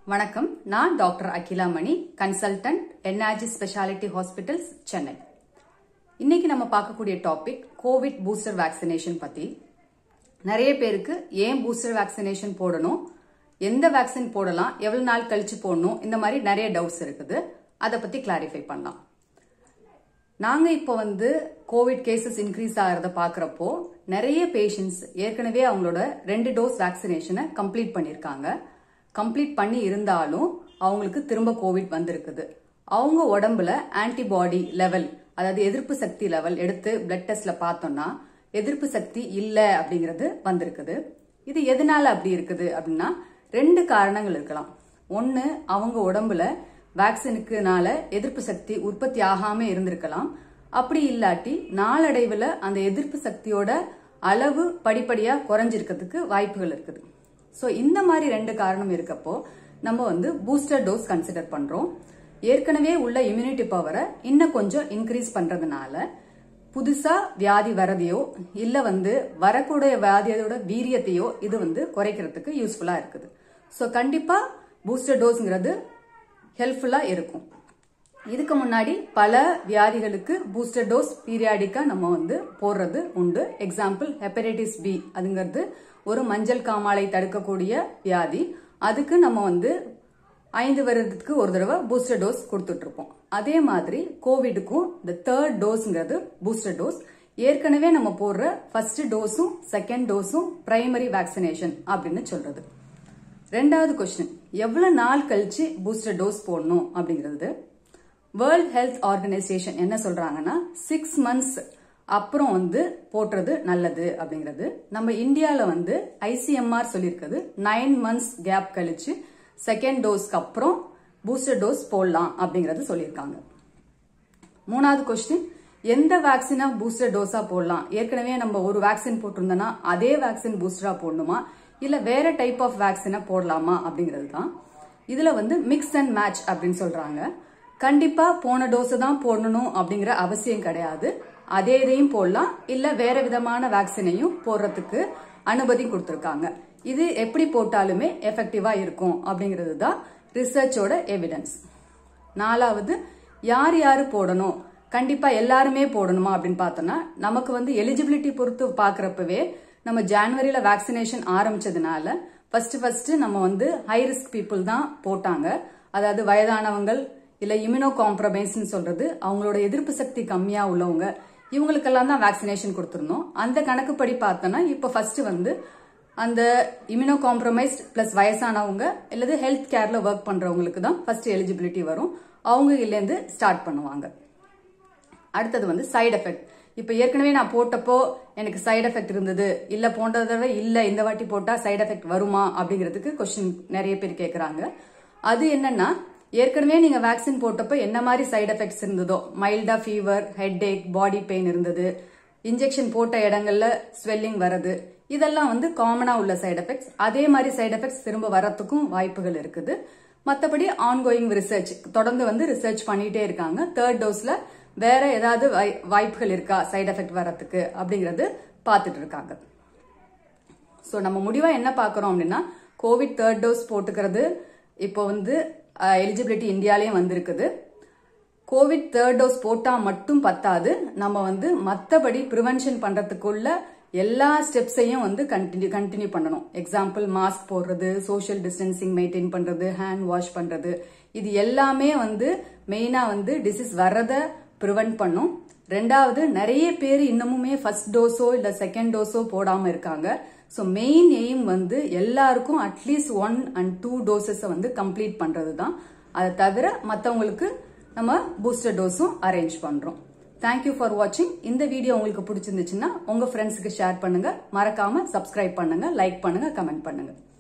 வணக்கம் நான் doctor Akila Mani consultant NRG speciality hospitals Chennai இன்னைக்கு நம்ம பார்க்கக்கூடிய டாபிக் கோவிட் பூஸ்டர் வேக்சினேஷன் பத்தி நிறைய பேருக்கு ஏன் பூஸ்டர் வேக்சினேஷன் போடணும் எந்த வேக்சின் போடலாம் எவ்வளவு நாள் கழிச்சு போடணும் இந்த மாதிரி நிறைய டவுட்ஸ் இருக்குது அதை பத்தி கிளாரிஃபை பண்ணலாம் நாங்க இப்போ வந்து கோவிட் கேசஸ் இன்க்ரீஸ் ஆகிறத பாக்குறப்போ நிறைய பேஷண்ட்ஸ் ஏற்கனவே அவங்களோட ரெண்டு டோஸ் வேக்சினேஷனை கம்ப்ளீட் பண்ணிருக்காங்க கம்ப்ளீட் பண்ணி இருந்தாலும் அவங்களுக்கு திரும்ப கோவிட் வந்திருக்குது அவங்க உடம்புல ஆன்டிபாடி லெவல் அதாவது எதிர்ப்பு சக்தி லெவல் எடுத்து பிளட் டெஸ்ட்ல பார்த்தோம்னா எதிர்ப்பு சக்தி இல்ல அப்படிங்கிறது வந்திருக்குது இது எதனால அப்படி இருக்குது அப்படின்னா ரெண்டு காரணங்கள் இருக்கலாம் ஒன்னு அவங்க உடம்புல வேக்சினுக்குனால எதிர்ப்பு சக்தி உற்பத்தி ஆகாம இருந்திருக்கலாம் அப்படி இல்லாட்டி நாளடைவுல அந்த எதிர்ப்பு சக்தியோட அளவு படிப்படியா குறைஞ்சிருக்கிறதுக்கு வாய்ப்புகள் இருக்குது ஸோ இந்த மாதிரி ரெண்டு காரணம் இருக்கப்போ நம்ம வந்து பூஸ்டர் டோஸ் கன்சிடர் பண்றோம் ஏற்கனவே உள்ள இம்யூனிட்டி பவரை இன்னும் கொஞ்சம் இன்க்ரீஸ் பண்றதுனால புதுசா வியாதி வரதையோ இல்ல வந்து வரக்கூடிய வியாதியோட வீரியத்தையோ இது வந்து குறைக்கிறதுக்கு யூஸ்ஃபுல்லா இருக்குது ஸோ கண்டிப்பா பூஸ்டர் டோஸ்ங்கிறது ஹெல்ப்ஃபுல்லா இருக்கும் இதுக்கு முன்னாடி பல வியாதிகளுக்கு பூஸ்டர் டோஸ் பீரியாடிக்கா நம்ம வந்து போடுறது உண்டு எக்ஸாம்பிள் ஹெப்படைட்டிஸ் பி அதுங்கிறது ஒரு மஞ்சள் காமாலை தடுக்கக்கூடிய வியாதி அதுக்கு நம்ம வந்து ஐந்து வருடத்துக்கு ஒரு தடவை பூஸ்டர் டோஸ் கொடுத்துட்டு இருப்போம் அதே மாதிரி கோவிடுக்கும் இந்த தேர்ட் டோஸ்ங்கிறது பூஸ்டர் டோஸ் ஏற்கனவே நம்ம போடுற ஃபர்ஸ்ட் டோஸும் செகண்ட் டோஸும் பிரைமரி வேக்சினேஷன் அப்படின்னு சொல்றது ரெண்டாவது கொஸ்டின் எவ்வளவு நாள் கழிச்சு பூஸ்டர் டோஸ் போடணும் அப்படிங்கிறது வேர்ல்ட் ஹெல்த் ஆர்கனைசேஷன் என்ன சொல்றாங்கன்னா சிக்ஸ் மந்த்ஸ் அப்புறம் வந்து போட்டுறது நல்லது அப்படிங்கிறது நம்ம இந்தியாவில் வந்து ஐசிஎம்ஆர் சொல்லியிருக்கிறது நைன் மந்த்ஸ் கேப் கழிச்சு செகண்ட் டோஸ்க்கு அப்புறம் பூஸ்டர் டோஸ் போடலாம் அப்படிங்கறது சொல்லியிருக்காங்க மூணாவது கொஸ்டின் எந்த வேக்சினா பூஸ்டர் டோஸா போடலாம் ஏற்கனவே நம்ம ஒரு வேக்சின் போட்டிருந்தோம்னா அதே வேக்சின் பூஸ்டரா போடணுமா இல்ல வேற டைப் ஆஃப் வேக்சினை போடலாமா அப்படிங்கிறது தான் இதுல வந்து மிக்ஸ் அண்ட் மேட்ச் அப்படின்னு சொல்றாங்க கண்டிப்பா போன டோஸ் தான் போடணும் அப்படிங்கிற அவசியம் கிடையாது அதே இதையும் போடலாம் இல்ல வேற விதமான வேக்சினையும் போடுறதுக்கு அனுமதி கொடுத்திருக்காங்க இது எப்படி போட்டாலுமே எஃபெக்டிவா இருக்கும் அப்படிங்கிறது தான் ரிசர்ச்சோட எவிடன்ஸ் நாலாவது யார் யாரு போடணும் கண்டிப்பா எல்லாருமே போடணுமா அப்படின்னு பார்த்தோம்னா நமக்கு வந்து எலிஜிபிலிட்டி பொறுத்து பாக்குறப்பவே நம்ம ஜான்வரியில வேக்சினேஷன் ஆரம்பிச்சதுனால ஃபர்ஸ்ட் ஃபர்ஸ்ட் நம்ம வந்து ஹை ரிஸ்க் பீப்புள் தான் போட்டாங்க அதாவது வயதானவங்கள் இல்ல இம்யூனோ காம்ப்ரமைஸ் சொல்றது அவங்களோட எதிர்ப்பு சக்தி கம்மியா உள்ளவங்க இவங்களுக்கெல்லாம் தான் வேக்சினேஷன் கொடுத்துருந்தோம் அந்த கணக்குப்படி பார்த்தோம்னா இப்ப ஃபர்ஸ்ட் வந்து அந்த இம்யூனோ காம்ப்ரமைஸ்ட் பிளஸ் வயசானவங்க இல்லது ஹெல்த் கேர்ல ஒர்க் பண்றவங்களுக்கு தான் ஃபர்ஸ்ட் எலிஜிபிலிட்டி வரும் அவங்க இருந்து ஸ்டார்ட் பண்ணுவாங்க அடுத்தது வந்து சைடு எஃபெக்ட் இப்ப ஏற்கனவே நான் போட்டப்போ எனக்கு சைடு எஃபெக்ட் இருந்தது இல்ல போன்ற தடவை இல்ல இந்த வாட்டி போட்டா சைடு எஃபெக்ட் வருமா அப்படிங்கிறதுக்கு கொஸ்டின் நிறைய பேர் கேக்குறாங்க அது என்னன்னா ஏற்கனவே நீங்க வேக்சின் போட்டப்போ என்ன மாதிரி சைடு எஃபெக்ட்ஸ் இருந்ததோ மைல்டா fever headache body pain இருந்தது இன்ஜெக்ஷன் போட்ட இடங்கள்ல ஸ்வெல்லிங் வரது இதெல்லாம் வந்து காமனா உள்ள சைடு எஃபெக்ட்ஸ் அதே மாதிரி சைடு எஃபெக்ட்ஸ் திரும்ப வரத்துக்கும் வாய்ப்புகள் இருக்குது மற்றபடி ஆன்கோயிங் ரிசர்ச் தொடர்ந்து வந்து ரிசர்ச் பண்ணிட்டே இருக்காங்க தேர்ட் டோஸ்ல வேற ஏதாவது வாய்ப்புகள் இருக்கா சைடு எஃபெக்ட் வரத்துக்கு அப்படிங்கறது பார்த்துட்டு இருக்காங்க ஸோ நம்ம முடிவா என்ன பார்க்கறோம் அப்படின்னா கோவிட் தேர்ட் டோஸ் போட்டுக்கிறது இப்போ வந்து எலிஜிபிலிட்டி இந்தியாலயும் வந்திருக்குது கோவிட் தேர்ட் டோஸ் போட்டா மட்டும் பத்தாது நம்ம வந்து மற்றபடி ப்ரிவென்ஷன் பண்றதுக்குள்ள எல்லா ஸ்டெப்ஸையும் வந்து கண்டினியூ கண்டினியூ பண்ணணும் எக்ஸாம்பிள் மாஸ்க் போடுறது சோஷியல் டிஸ்டன்சிங் மெயின்டைன் பண்றது ஹேண்ட் வாஷ் பண்றது இது எல்லாமே வந்து மெயினா வந்து டிசீஸ் வர்றத ப்ரிவென்ட் பண்ணும் ரெண்டாவது நிறைய பேர் இன்னமுமே ஃபர்ஸ்ட் டோஸோ இல்ல செகண்ட் டோஸோ போடாம இருக்காங்க ஸோ மெயின் எய்ம் வந்து எல்லாருக்கும் அட்லீஸ்ட் ஒன் அண்ட் டூ டோசஸை வந்து கம்ப்ளீட் பண்றது தான் அதை தவிர மற்றவங்களுக்கு நம்ம பூஸ்டர் டோஸும் அரேஞ்ச் பண்றோம் தேங்க்யூ ஃபார் வாட்சிங் இந்த வீடியோ உங்களுக்கு பிடிச்சிருந்துச்சுன்னா உங்க ஃப்ரெண்ட்ஸுக்கு ஷேர் பண்ணுங்க மறக்காம சப்ஸ்கிரைப் பண்ணுங்க லைக் பண்ணுங்க கமெண்ட் பண்ணுங்க